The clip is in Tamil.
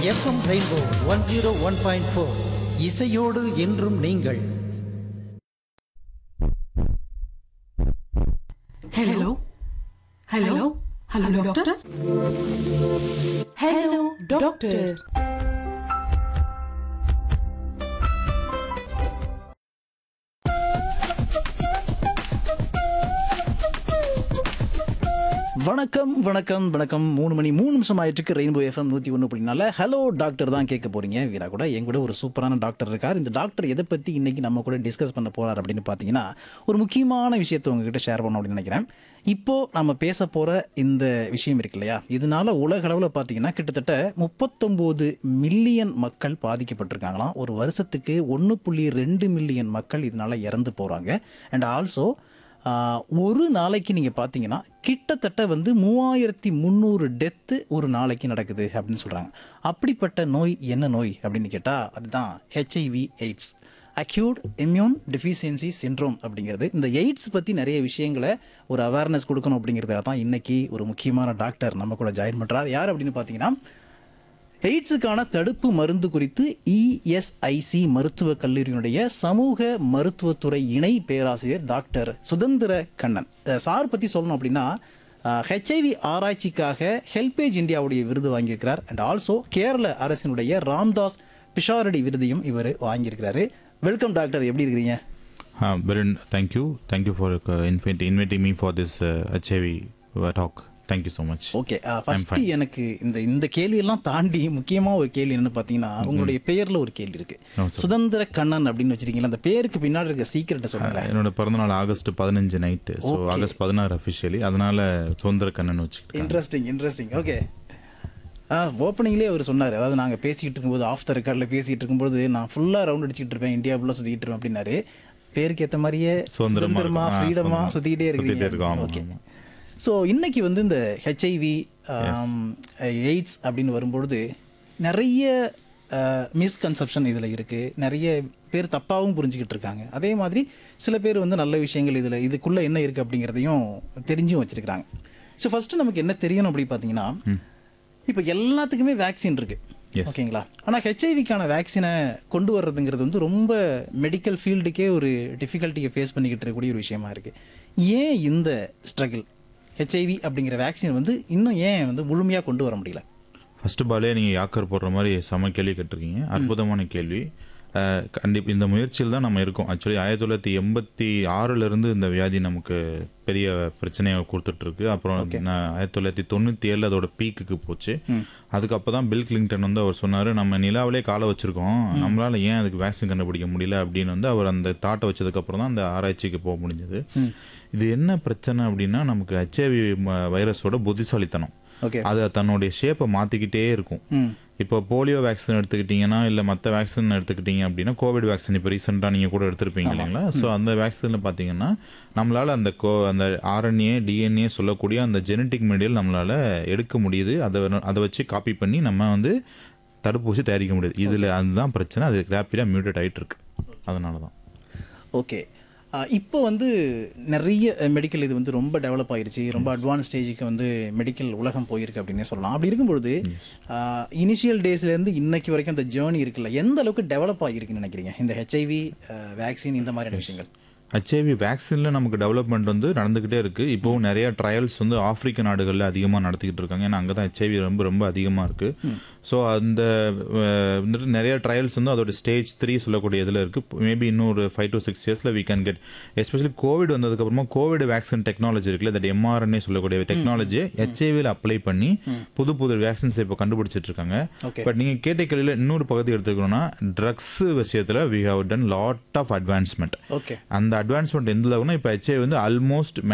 FM rainbow one zero one point four இசையோடு என்றும் நீங்கள் hello hello hello doctor hello doctor வணக்கம் வணக்கம் வணக்கம் மூணு மணி மூணு நிமிஷம் ஆயிட்டு ரெயின்போ எஃப்எம் நூற்றி ஒன்று அப்படின்னால ஹலோ டாக்டர் தான் கேட்க போறீங்க வீரா கூட என் கூட ஒரு சூப்பரான டாக்டர் இருக்கார் இந்த டாக்டர் எதை பற்றி இன்னைக்கு நம்ம கூட டிஸ்கஸ் பண்ண போறார் அப்படின்னு பார்த்தீங்கன்னா ஒரு முக்கியமான விஷயத்தை உங்ககிட்ட ஷேர் பண்ணணும் அப்படின்னு நினைக்கிறேன் இப்போ நம்ம பேச போற இந்த விஷயம் இருக்கு இல்லையா இதனால உலக அளவில் பார்த்தீங்கன்னா கிட்டத்தட்ட முப்பத்தொம்போது மில்லியன் மக்கள் பாதிக்கப்பட்டிருக்காங்களாம் ஒரு வருஷத்துக்கு ஒன்று புள்ளி ரெண்டு மில்லியன் மக்கள் இதனால இறந்து போறாங்க அண்ட் ஆல்சோ ஆஹ், ஒரு நாளைக்கு நீங்கள் பார்த்தீங்கன்னா கிட்டத்தட்ட வந்து மூவாயிரத்தி முந்நூறு டெத்து ஒரு நாளைக்கு நடக்குது அப்படின்னு சொல்கிறாங்க அப்படிப்பட்ட நோய் என்ன நோய் அப்படின்னு கேட்டால் அதுதான் HIV AIDS acute immune deficiency syndrome அப்படிங்கிறது இந்த எய்ட்ஸ் பற்றி நிறைய விஷயங்களை ஒரு அவேர்னஸ் கொடுக்கணும் அப்படிங்கிறதுக்காக தான் இன்னைக்கு ஒரு முக்கியமான டாக்டர் நம்ம கூட ஜாயின் பண்ணுறார் யார் அப்படின்னு பார்த்தீங்கன்னா எய்ட்ஸுக்கான தடுப்பு மருந்து குறித்து இஎஸ்ஐசி மருத்துவக் கல்லூரியினுடைய சமூக மருத்துவத்துறை இணை பேராசிரியர் டாக்டர் சுதந்திர கண்ணன் அஹ் சார் பற்றி சொல்லணும் அப்படின்னா ஹெச்ஐவி ஆராய்ச்சிக்காக ஹெல்பேஜ் இந்தியாவுடைய விருது வாங்கியிருக்கிறார் அண்ட் ஆல்சோ கேரள அரசினுடைய ராம்தாஸ் பிஷாரடி விருதையும் இவர் வாங்கியிருக்கிறாரு வெல்கம் டாக்டர் எப்படி இருக்கிறீங்க Uh, Biren, thank you. Thank you for uh, invite, inviting me for this uh, HIV uh, talk. Thank you so much. Okay first எனக்கு இந்த இந்த கேள்வியெல்லாம் தாண்டி முக்கியமா ஒரு கேள்வி என்னன்னு பார்த்தீங்கன்னா உங்களுடைய பெயர்ல ஒரு கேள்வி இருக்கு No, sir. சுதந்திர கண்ணன் அப்படின்னு வச்சிருக்கீங்களா அந்த பேருக்கு பின்னாடி இருக்க சீக்கிரட்டை சொல்லுங்க என்னோட பிறந்தநாள் ஆகஸ்ட் பதினஞ்சு நைட்டு ஸோ Okay. ஆகஸ்ட் பதினாறு அஃபிஷியலி அதனால சுதந்திர கண்ணன் வச்சுக்கிட்டேன் இன்ட்ரெஸ்டிங் இன்ட்ரெஸ்டிங் ஓகே ஆ ஓப்பனிங்லேயே அவர் சொன்னார் அதாவது நாங்கள் பேசிக்கிட்டு இருக்கும்போது ஆஃப் த ரெக்கார்டில் பேசிக்கிட்டு இருக்கும்போது நான் ஃபுல்லாக ரவுண்ட் அடிச்சுட்டு இருப்பேன் இந்தியா ஃபுல்லாக சுற்றிக்கிட்டு இருப்பேன் அப்படின்னாரு பேருக்கு ஏற்ற மாதிரியே சுதந்திரமா சுதந்திரமா இருக்கும். ஆ, ஃப்ரீடமாக சுதந்திரமா. சுற்றிக்கிட்டே சுத்திட்டே இருக்கோம், இருக்கீங்க ஆமா, ஓகே ஆமா. ஸோ இன்னைக்கு வந்து இந்த ஹெச்ஐவி எய்ட்ஸ் அப்படின்னு வரும்பொழுது நிறைய மிஸ்கன்செப்ஷன் இதில் இருக்குது நிறைய பேர் தப்பாகவும் புரிஞ்சுக்கிட்டு இருக்காங்க அதே மாதிரி சில பேர் வந்து நல்ல விஷயங்கள் இதில் இதுக்குள்ளே என்ன இருக்குது அப்படிங்கிறதையும் தெரிஞ்சும் வச்சுருக்காங்க ஸோ ஃபஸ்ட்டு நமக்கு என்ன தெரியணும் அப்படி பார்த்தீங்கன்னா இப்போ எல்லாத்துக்குமே வேக்சின் இருக்கு Yes. ஓகேங்களா ஆனால் ஹெச்ஐவிக்கான வேக்சினை கொண்டு வர்றதுங்கிறது வந்து ரொம்ப மெடிக்கல் ஃபீல்டுக்கே ஒரு டிஃபிகல்ட்டியை ஃபேஸ் பண்ணிக்கிட்டு இருக்கக்கூடிய ஒரு விஷயமா இருக்கு ஏன் இந்த ஸ்ட்ரகிள் ஹெச்ஐவி அப்படிங்கிற வேக்சின் வந்து இன்னும் ஏன் வந்து முழுமையாக கொண்டு வர முடியல ஃபர்ஸ்ட் பாலே நீங்கள் யாக்கர் போடுற மாதிரி செம கேள்வி கேட்டிருக்கீங்க அற்புதமான கேள்வி கண்டிப்பாக இந்த முயற்சியில் தான் நம்ம இருக்கோம் ஆக்சுவலி ஆயிரத்தி தொள்ளாயிரத்தி எண்பத்தி ஆறுலேருந்து இந்த வியாதி நமக்கு பெரிய பிரச்சனையை கொடுத்துட்ருக்கு அப்புறம் நான் ஆயிரத்தி தொள்ளாயிரத்தி தொண்ணூற்றி ஏழில் அதோட பீக்குக்கு போச்சு அதுக்கு அப்போ தான் பில் கிளிங்டன் வந்து அவர் சொன்னார் நம்ம நிலாவிலே காலை வச்சுருக்கோம் நம்மளால் ஏன் அதுக்கு வேக்சின் கண்டுபிடிக்க முடியல அப்படின்னு வந்து அவர் அந்த தாட்டை வச்சதுக்கப்புறம் தான் அந்த ஆராய்ச்சிக்கு போக முடிஞ்சது இது என்ன பிரச்சனை அப்படின்னா நமக்கு ஹெச்ஐவி வைரஸோட புத்திசாலித்தனம் ஓகே அது தன்னுடைய ஷேப்பை மாற்றிக்கிட்டே இருக்கும் ம் இப்போ போலியோ வேக்சின் எடுத்துக்கிட்டீங்கன்னா இல்லை மற்ற வேக்சின் எடுத்துக்கிட்டீங்க அப்படின்னா கோவிட் வேக்சின் இப்போ ரீசெண்டாக நீங்கள் கூட எடுத்திருப்பீங்க இல்லைங்களா ஸோ அந்த வேக்சினில் பார்த்தீங்கன்னா நம்மளால் அந்த கோ அந்த ஆர்என்ஏ டிஎன்ஏ சொல்லக்கூடிய அந்த ஜெனட்டிக் மெட்டீரியல் நம்மளால் எடுக்க முடியுது அதை அதை வச்சு காப்பி பண்ணி நம்ம வந்து தடுப்பூசி தயாரிக்க முடியுது இதில் அதுதான் பிரச்சனை அது ரேப்பிடாக மியூட்டட் ஆகிட்டு இருக்கு அதனால தான் ஓகே இப்போ வந்து நிறைய மெடிக்கல் இது வந்து ரொம்ப டெவலப் ஆயிருச்சு ரொம்ப அட்வான்ஸ் ஸ்டேஜுக்கு வந்து மெடிக்கல் உலகம் போயிருக்கு அப்படின்னே சொல்லலாம் அப்படி இருக்கும்பொழுது இனிஷியல் டேஸ்லேருந்து இன்னைக்கு வரைக்கும் அந்த ஜேர்னி இருக்குல்ல எந்த அளவுக்கு டெவலப் ஆகிருக்குன்னு நினைக்கிறீங்க இந்த ஹெச்ஐவி வேக்சின் இந்த மாதிரியான விஷயங்கள் ஹெச்ஐவி வேக்சினில் நமக்கு டெவலப்மெண்ட் வந்து நடந்துக்கிட்டே இருக்குது இப்போவும் நிறைய ட்ரையல்ஸ் வந்து ஆப்பிரிக்க நாடுகளில் அதிகமாக நடத்திக்கிட்டு இருக்காங்க ஏன்னா அங்கே தான் ஹெச்ஐவி ரொம்ப ரொம்ப அதிகமாக இருக்குது ஸோ அந்த அஹ், வந்துட்டு நிறைய ட்ரையல்ஸ் வந்து அதோட ஸ்டேஜ் த்ரீ சொல்லக்கூடிய இதில் இருக்குது மேபி இன்னொரு ஃபைவ் டு சிக்ஸ் இயர்ஸில் we can get especially COVID வந்ததுக்கப்புறமா கோவிட் வேக்சின் டெக்னாலஜி இருக்குல்ல தட் எம்ஆர்என்ஏ சொல்லக்கூடிய டெக்னாலஜி ஹெச்ஐவியில் அப்ளை பண்ணி புது புது வேக்சின்ஸ் இப்போ கண்டுபிடிச்சிட்டு இருக்காங்க Okay. பட் நீங்கள் கேட்ட கேள்வியில் இன்னொரு பகுதி எடுத்துக்கணும்னா ட்ரக்ஸ் விஷயத்தில் we have ton lot of advancement okay அந்த அட்வான்ஸ்மெண்ட் எந்த அளவுனா இப்போ ஹெச்ஐ வந்து ஆல்மோஸ்ட்